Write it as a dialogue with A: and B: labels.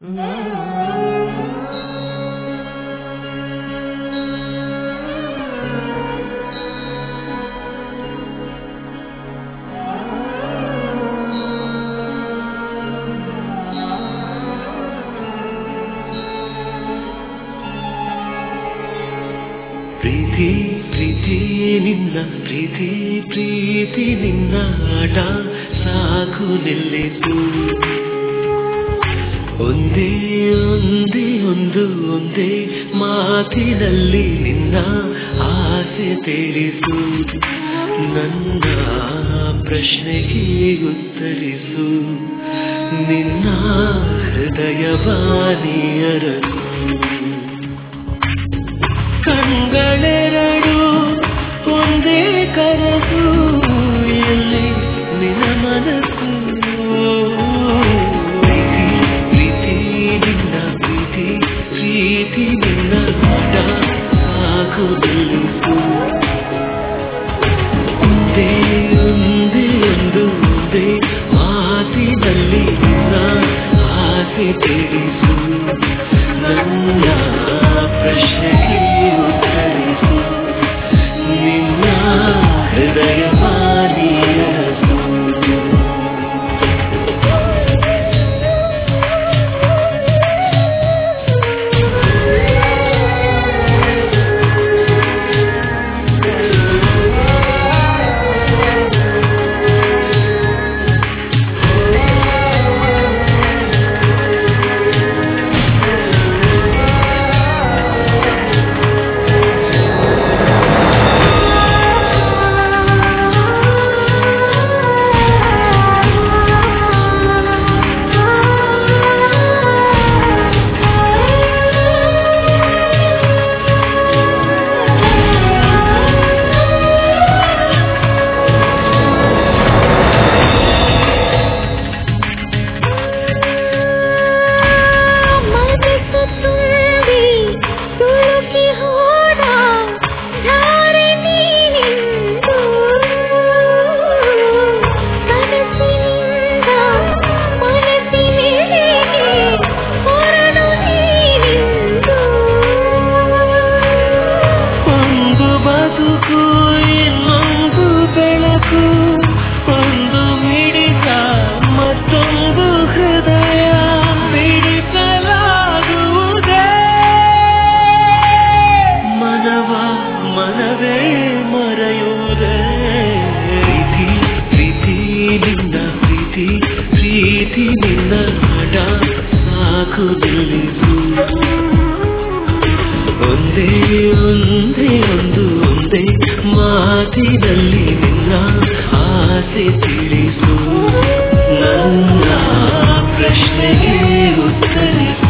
A: ಪ್ರೀತಿ ಪ್ರೀತಿ ನಿನ್ನ ಪ್ರೀತಿ ಪ್ರೀತಿ ನಿನ್ನ ಆಟ ಸಾಕು ನಿಲ್ಲಿತು ಒಂದೇ ಒಂದೇ ಒಂದು ಒಂದೇ ಮಾತಿನಲ್ಲಿ ನಿನ್ನ ಆಸೆ ತಿಳಿಸು ನನ್ನ ಪ್ರಶ್ನೆಗೆ ಉತ್ತರಿಸು ನಿನ್ನ ಹೃದಯವಾಣಿಯರದು ಕಣ್ಗಳೆರಡು ಒಂದೇ ಕನಸು ಎಲ್ಲಿ ನಿನ್ನ ಮನಸ್ಸು ಪ್ರೀತಿ ಪ್ರೀತಿ ನಿನ್ನ ಪ್ರೀತಿ ಪ್ರೀತಿ ನಿನ್ನ ಆಟ ಸಾಕು ನಿಲ್ಲಿಸು ಒಂದೇ ಒಂದೇ ಒಂದು ಒಂದೇ ಮಾತಿನಲ್ಲಿ ನಿನ್ನ ಆಸೆ ತಿಳಿಸು ನನ್ನ ಪ್ರಶ್ನೆಗೆ ಉತ್ತರಿಸು ನಿನ್ನ ಹೃದಯವಾಣಿಯರಸು
B: ಮನಸ್ಸು ತುಂಬಿ ತುಳುಕಿ ಹೋದ ಧಾರೆ ನೀನಿಂದು ಕನಸಿನಿಂದ ಮನಸ್ಸಿನೆಡೆಗೆ ಹೊರಡು ನೀನಿಂದು
A: ಒಂದು ಬದುಕು ಇನ್ನೊಂದು ಬೆಳಕು ಒಂದು ಮಿಡಿತ ಮತ್ತೊಂದು ಹೃದಯ ಬಿಡಿಸಲಾಗುವುದೇ ಮನವ ಮನವೇ ಮರೆಯುವುದೇ ಪ್ರೀತಿ ಪ್ರೀತಿ ನಿನ್ನ ಪ್ರೀತಿ ಪ್ರೀತಿ ನಿನ್ನ ಹಠ ಸಾಕು ನಿಲ್ಲಿಸು ಒಂದೇ ಒಂದೇ ಒಂದು ಒಂದೇ ಮಾತಿನಲ್ಲಿ ನಿನ್ನ ಆಸೆ ತಿಳಿಸು ನನ್ನ ಪ್ರಶ್ನೆಗೆ ಉತ್ತರಿಸು